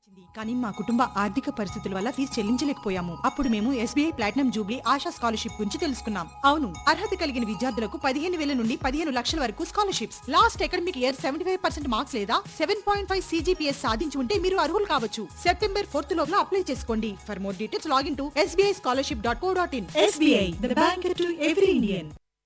కానీ మా కుటుంబ ఆర్థిక పరిస్థితుల వల్ల ఫీజు చెల్లించలేకపోయాము అప్పుడు మేము SBI platinum jubilee Asha scholarship గురించి తెలుసుకున్నాం అవును అర్హత కలిగిన విద్యార్థులకు పదిహేను వేల నుండి పదిహేను లక్షల వరకు scholarships last academic year seventy five percent marks లేదా సెవెన్ పాయింట్ ఫైవ్ సీజీపీఎస్ సాధించి ఉంటే మీరు అర్హులు కావచ్చు సెప్టెంబర్ ఫోర్త్ లోపల అప్లై చేసుకోండి for more details login to SBI scholarship dot co dot in SBI the bank to every Indian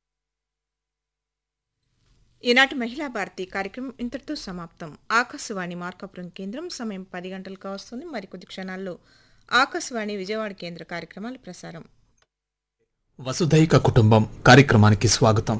ఈనాటి మహిళా భారతి కార్యక్రమం ఇంతటితో సమాప్తం ఆకాశవాణి మార్కాపురం కేంద్రం సమయం పది గంటలకు వస్తుంది మరికొద్ది క్షణాల్లో ఆకాశవాణి విజయవాడ కేంద్ర కార్యక్రమాలు ప్రసారం వసుధైక కుటుంబం కార్యక్రమానికి స్వాగతం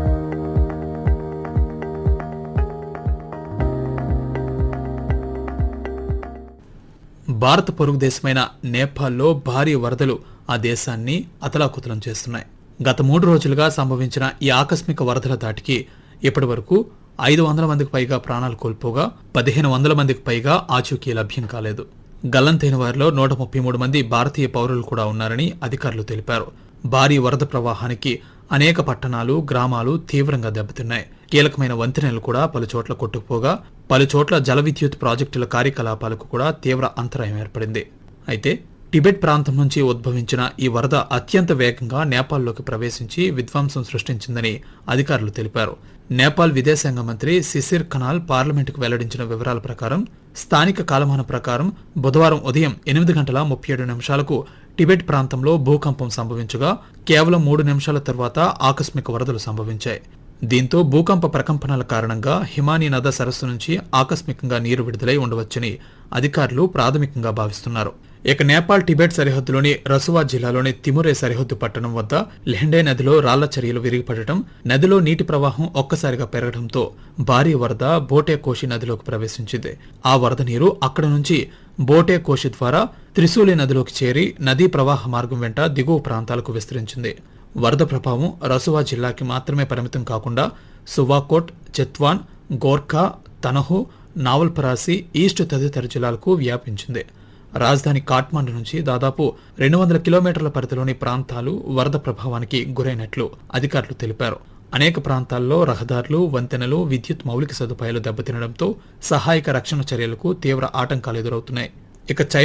భారత పొరుగు దేశమైన నేపాల్లో భారీ వరదలు ఆ దేశాన్ని అతలాకుతలం చేస్తున్నాయి గత మూడు రోజులుగా సంభవించిన ఈ ఆకస్మిక వరదల దాటికి ఇప్పటి వరకు ఐదు వందల మందికి పైగా ప్రాణాలు కోల్పోగా పదిహేను వందల మందికి పైగా ఆచూకీ లభ్యం కాలేదు గల్లంతైన వారిలో నూట ముప్పై మూడు మంది భారతీయ పౌరులు కూడా ఉన్నారని అధికారులు తెలిపారు భారీ వరద ప్రవాహానికి అనేక పట్టణాలు గ్రామాలు తీవ్రంగా దెబ్బతిన్నాయి కీలకమైన వంతెనలు కూడా పలుచోట్ల కొట్టుకుపోగా పలుచోట్ల జల విద్యుత్ ప్రాజెక్టుల కార్యకలాపాలకు కూడా తీవ్ర అంతరాయం ఏర్పడింది అయితే టిబెట్ ప్రాంతం నుంచి ఉద్భవించిన ఈ వరద అత్యంత వేగంగా నేపాల్లోకి ప్రవేశించి విధ్వంసం సృష్టించిందని అధికారులు తెలిపారు నేపాల్ విదేశాంగ మంత్రి సిసిర్ ఖనాల్ పార్లమెంటుకు వెల్లడించిన వివరాల ప్రకారం స్థానిక కాలమాన ప్రకారం బుధవారం ఉదయం ఎనిమిది గంటల ముప్పై ఏడు నిమిషాలకు టిబెట్ ప్రాంతంలో భూకంపం సంభవించగా కేవలం మూడు నిమిషాల తర్వాత ఆకస్మిక వరదలు సంభవించాయి దీంతో భూకంప ప్రకంపనల కారణంగా హిమానీ నద సరస్సు నుంచి ఆకస్మికంగా నీరు విడుదలై ఉండవచ్చని అధికారులు ప్రాథమికంగా భావిస్తున్నారు ఇక నేపాల్ టిబెట్ సరిహద్దులోని రసువా జిల్లాలోని తిమురే సరిహద్దు పట్టణం వద్ద లెహెండే నదిలో రాళ్ల చర్యలు విరిగిపడటం నదిలో నీటి ప్రవాహం ఒక్కసారిగా పెరగడంతో భారీ వరద బోటే కోషి నదిలోకి ప్రవేశించింది ఆ వరద నీరు అక్కడ నుంచి బోటే కోషి ద్వారా త్రిశూలి నదిలోకి చేరి నదీ ప్రవాహ మార్గం వెంట దిగువ ప్రాంతాలకు విస్తరించింది వరద ప్రభావం రసువా జిల్లాకి మాత్రమే పరిమితం కాకుండా సువాకోట్ చెత్వాన్ గోర్ఖా తనహు నావల్పరాసి ఈస్ట్ తదితర జిల్లాలకు వ్యాపించింది రాజధాని కాట్మాండు నుంచి దాదాపు రెండు వందల కిలోమీటర్ల పరిధిలోని ప్రాంతాలు వరద ప్రభావానికి గురైనట్లు అధికారులు తెలిపారు అనేక ప్రాంతాల్లో రహదారులు వంతెనలు విద్యుత్ మౌలిక సదుపాయాలు దెబ్బతినడంతో సహాయక రక్షణ చర్యలకు తీవ్ర ఆటంకాలు ఎదురవుతున్నాయి ఇక చైనా